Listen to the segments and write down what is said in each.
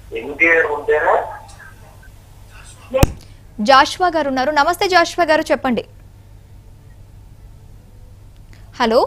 ఎన్టీఆర్ ఉంటేనే జాష్వా గారు ఉన్నారు నమస్తే జాష్వా గారు చెప్పండి హలో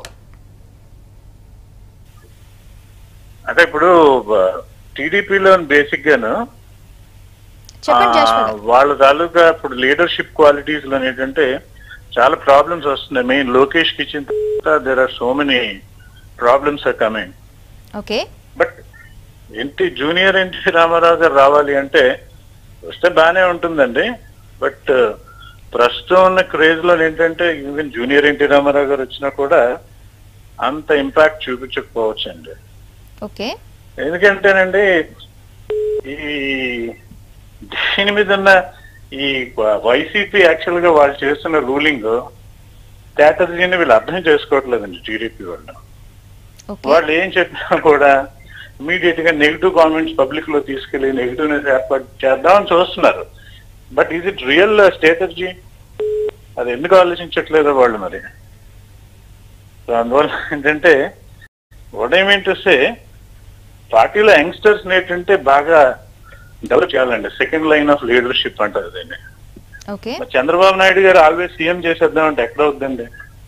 అంటే ఇప్పుడు టీడీపీలో బేసిక్ గాను చెప్పండి ఆ, జాష్వా గారు వాళ్ళ తాలూకా ఇప్పుడు లీడర్షిప్ క్వాలిటీస్ లో ఏంటంటే చాలా ప్రాబ్లమ్స్ వస్తున్నాయి మెయిన్ లోకేష్ కి ఇచ్చిన తర్వాత there are so many problems are coming okay but NT junior NT Ramarao గారు రావాలి అంటే వస్తే బాగానే ఉంటుందండి బట్ ప్రస్తుతం ఉన్న క్రేజ్ లో ఏంటంటే ఈవెన్ జూనియర్ ఎన్టీ రామారావు గారు వచ్చినా కూడా అంత ఇంపాక్ట్ చూపించకపోవచ్చండి ఓకే ఎందుకంటేనండి ఈ దీని మీద ఉన్న ఈ వైసీపీ యాక్చువల్ గా వాళ్ళు చేస్తున్న రూలింగ్ స్ట్రాటజీని వీళ్ళు అర్థం చేసుకోవట్లేదండి టీడీపీ వాళ్ళు ఓకే వాళ్ళు ఏం చెప్పినా కూడా ఇమీడియట్ గా నెగిటివ్ కామెంట్స్ పబ్లిక్ లో తీసుకెళ్లి నెగిటివ్నెస్ ఏర్పాటు చేద్దామని చూస్తున్నారు బట్ ఇది ఇట్ రియల్ స్ట్రాటజీ అది ఎందుకు ఆలోచించట్లేదో వాళ్ళు మరి సో అందువల్ల ఏంటంటే what I mean to say పార్టీలో యంగ్స్టర్స్ ఏంటంటే బాగా డెవలప్ చేయాలండి సెకండ్ లైన్ ఆఫ్ లీడర్షిప్ అంటారు దీన్ని ఓకే మరి చంద్రబాబు నాయుడు గారు ఆల్వేస్ సీఎం చేసేద్దామంటే ఎక్కడ అవుతుందండి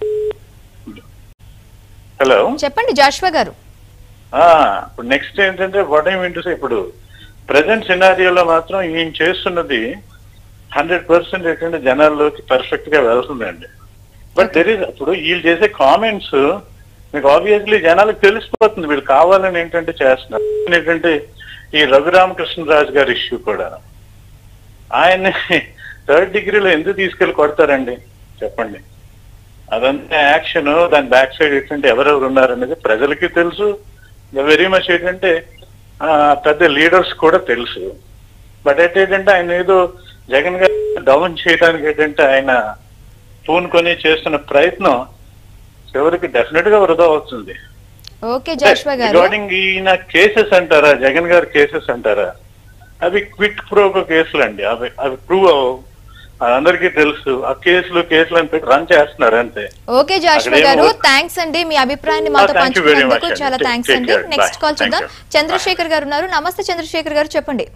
హలో చెప్పండి జాష్వా గారు ఆ, ఇప్పుడు నెక్స్ట్ ఏంటంటే what I mean to say ఇప్పుడు ప్రజెంట్ సినారియోలో మాత్రం ఈయన చేస్తున్నది హండ్రెడ్ పర్సెంట్ ఏంటంటే జనాల్లోకి పర్ఫెక్ట్ గా వెళ్తుందండి బట్ దెర్ ఇస్ ఇప్పుడు వీళ్ళు చేసే కామెంట్స్ మీకు ఆబ్వియస్లీ జనాలకు తెలిసిపోతుంది వీళ్ళు కావాలని ఏంటంటే చేస్తున్నారు ఏంటంటే ఈ రఘురామకృష్ణరాజు గారి ఇష్యూ కూడా ఆయన్ని థర్డ్ డిగ్రీలో ఎందుకు తీసుకెళ్లి కొడతారండి చెప్పండి అదంతా యాక్షన్ దాని బ్యాక్ సైడ్ ఏంటంటే ఎవరెవరు ఉన్నారనేది ప్రజలకి తెలుసు వెరీ మచ్ ఏంటంటే ఆ, పెద్ద లీడర్స్ కూడా తెలుసు బట్ అయితే ఏంటంటే ఆయన ఏదో జగన్ గారు డౌన్ చేయడానికి ఏంటంటే ఆయన పూనుకొని చేస్తున్న ప్రయత్నం చివరికి డెఫినెట్ గా వృధా అవుతుంది ఓకే జాష్వా గారు రిగార్డింగ్ ఈయన కేసెస్ అంటారా జగన్ గారి కేసెస్ అంటారా అవి క్విట్ ప్రోగో కేసులు అండి అవి అవి ప్రూవ్ అవ్వవు అందరికీ తెలుసు ఆ కేసులు కేసులు అని పెట్టి రన్ చేస్తున్నారు అంతే ఓకే జాష్వా అక్కడేమో- గారు థ్యాంక్స్ అండి మీ అభిప్రాయాన్ని మాతో thank you very పంచుకున్నందుకు much చాలా అండి. థ్యాంక్స్ Take అండి care. Next Bye. Call Thank చూద్దాం you. చంద్రశేఖర్ గారు ఉన్నారు నమస్తే చంద్రశేఖర్ గారు చెప్పండి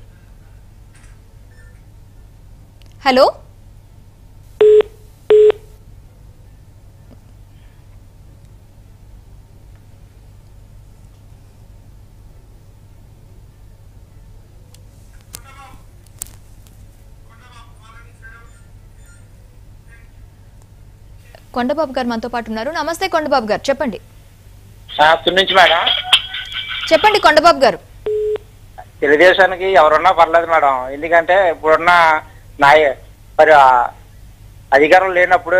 హలో కొండబాబు గారు మనతో పాటు ఉన్నారు నమస్తే కొండబాబు గారు చెప్పండి శాస్త్రం నుంచి మేడం చెప్పండి కొండబాబు గారు తెలుగుదేశానికి ఎవరున్నా పర్లేదు మేడం ఎందుకంటే ఇప్పుడున్న నాయ మరి ఆ అధికారం లేనప్పుడు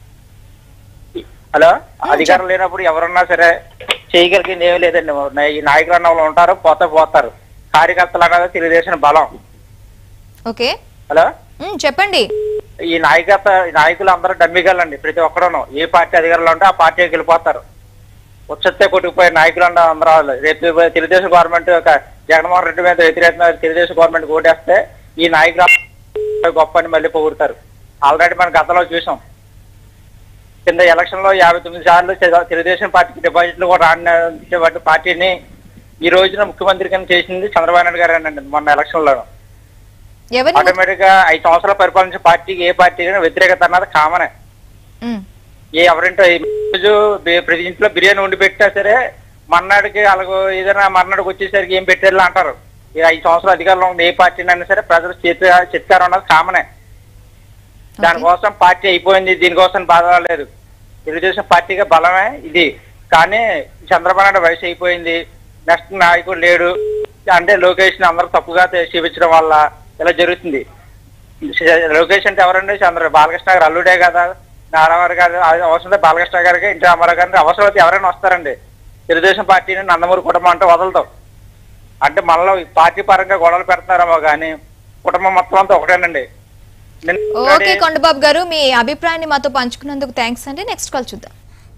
హలో అధికారం లేనప్పుడు ఎవరున్నా సరే చేయగలిగింది ఏమీ లేదండి ఈ నాయకులు అన్న వాళ్ళు ఉంటారు పోతే పోతారు కార్యకర్తలు అన్నది తెలుగుదేశం బలం ఓకే హలో ఉమ్, చెప్పండి ఈ నాయకత్వ ఈ నాయకులు అందరూ డమ్మిగలండి ప్రతి ఒక్కరును ఏ పార్టీ అధికారంలో ఉంటే ఆ పార్టీకి వెళ్ళిపోతారు ఉచ్చతే కొట్టుకుపోయే నాయకులు అంటే అందరూ వాళ్ళు. రేపు తెలుగుదేశం గవర్నమెంట్ ఒక జగన్మోహన్ రెడ్డి మీద వ్యతిరేకంగా తెలుగుదేశం గవర్నమెంట్ ఓటేస్తే ఈ నాయకులు గొప్ప అని మళ్ళీ పొగుడతారు ఆల్రెడీ మనం గతంలో చూసాం కింద ఎలక్షన్ లో యాభై తొమ్మిది సార్లు తెలు- తెలుగుదేశం పార్టీకి డిపాజిట్లు కూడా రాని పార్టీని ఈ రోజున ముఖ్యమంత్రి కింద చేసింది చంద్రబాబు నాయుడు గారేనండి మొన్న ఎలక్షన్ లో ఎవరిని ఆటోమేటిక్ గా ఐదు సంవత్సరాలు పరిపాలించే పార్టీకి ఏ పార్టీ వ్యతిరేకత అన్నది కామనే ఉమ్, ఏ ఎవరింటో ఈ రోజు బి- ప్రతి ఇంట్లో బిర్యానీ వండి పెట్టినా సరే మర్నాడికి అలాగ ఏదైనా మర్నాడికి వచ్చేసరికి ఏం పెట్టారు అంటారు ఈ ఐదు సంవత్సరాలు అధికారంలో ఉన్న ఏ పార్టీనైనా సరే ప్రజలు చేతి చిత్కారం ఉన్నది కామనే దానికోసం పార్టీ అయిపోయింది దీనికోసం బాధ లేదు తెలుగుదేశం పార్టీగా బలమే ఇది కానీ చంద్రబాబు నాయుడు వయసు అయిపోయింది నెక్స్ట్ నాయకుడు లేడు అంటే లోకేష్ ని అందరూ తప్పుగా తే- చూపించడం వల్ల ఇలా జరుగుతుంది లోకేష్ అంటే ఎవరండి చంద్ర బాలకృష్ణ గారు అల్లుడే కదా నారావారి గారు అది అవసరం అయితే బాలకృష్ణ గారికి ఇంటి రామారావు గారికి అవసరం అయితే ఎవరైనా వస్తారండి తెలుగుదేశం పార్టీని నందమూరి కుటుంబం అంటే వదలతాం అంటే మనలో ఈ పార్టీ పరంగా గొడవలు పెడతారేమో కానీ కుటుంబం మొత్తం అంతా ఒకటేనండి నిన్న- ఓకే కొండబాబు గారు మీ అభిప్రాయాన్ని మాతో పంచుకున్నందుకు థ్యాంక్స్ అండి నెక్స్ట్ కాల్ చూద్దాం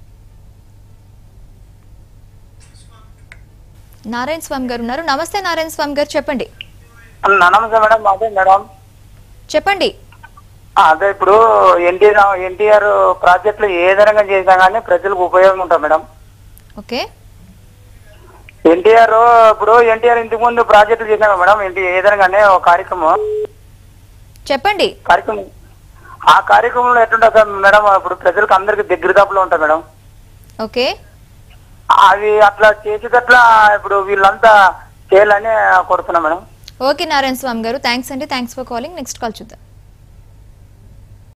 నారాయణ స్వామి గారు ఉన్నారు నమస్తే నారాయణ స్వామి గారు చెప్పండి నమస్తే మేడం అదే మేడం చెప్పండి ఆ, అదే ఇప్పుడు ఎన్టీఆర్ ఎన్టీఆర్ ప్రాజెక్టులు ఏ విధంగా చేసినా కానీ ప్రజలకు ఉపయోగం ఉంటుంది మేడం ఓకే ఎన్టీఆర్ ఇప్పుడు ఎన్టీఆర్ ఇంతకు ముందు ప్రాజెక్టులు చేసినాం మేడం ఏంటి ఏదైనా కానీ ఒక కార్యక్రమం చెప్పండి కార్యక్రమం ఆ కార్యక్రమంలో ఎట్లుంటుంది సార్ మేడం ఇప్పుడు ప్రజలకు అందరికి దగ్గర దాపులో ఉంటాయి మేడం ఓకే అవి అట్లా చేసేటట్లా ఇప్పుడు వీళ్ళంతా చేయాలని కొడుతున్నా మేడం ఓకే నారాయణ స్వామి గారు థ్యాంక్స్ అండి thanks for calling next call చూద్దాం